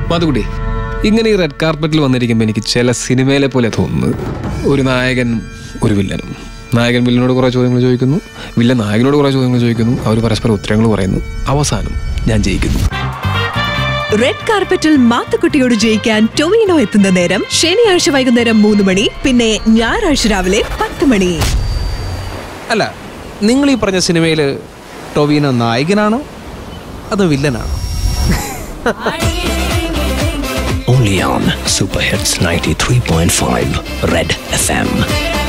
മാതുകുട്ടി ഇങ്ങനെ ഈ റെഡ് കാർപ്പറ്റിൽ വന്നിരിക്കുമ്പോൾ എനിക്ക് ചില സിനിമയിലെ പോലെ തോന്നുന്നത് ഒരു നായകൻ ഒരു വില്ലനും നായകൻ വില്ലനോട് കുറേ ചോദ്യങ്ങൾ ചോദിക്കുന്നു വില്ലൻ നായകനോട് കുറേ ചോദ്യങ്ങൾ ചോദിക്കുന്നു അവർ പരസ്പരം ഉത്തരങ്ങൾ പറയുന്നു അവസാനം ഞാൻ ജയിക്കുന്നു റെഡ് കാർപ്പറ്റിൽ മാത്തുക്കുട്ടിയോട് ജയിക്കാൻ ടൊവിനോ എത്തുന്ന നേരം ശനിയാഴ്ച വൈകുന്നേരം മൂന്ന് മണി പിന്നെ ഞായറാഴ്ച രാവിലെ പത്ത് മണി അല്ല നിങ്ങൾ ഈ പറഞ്ഞ സിനിമയിൽ ടൊവിനോ നായകനാണോ അതോ വില്ലനാണോ Only on Super Hits 93.5 Red FM.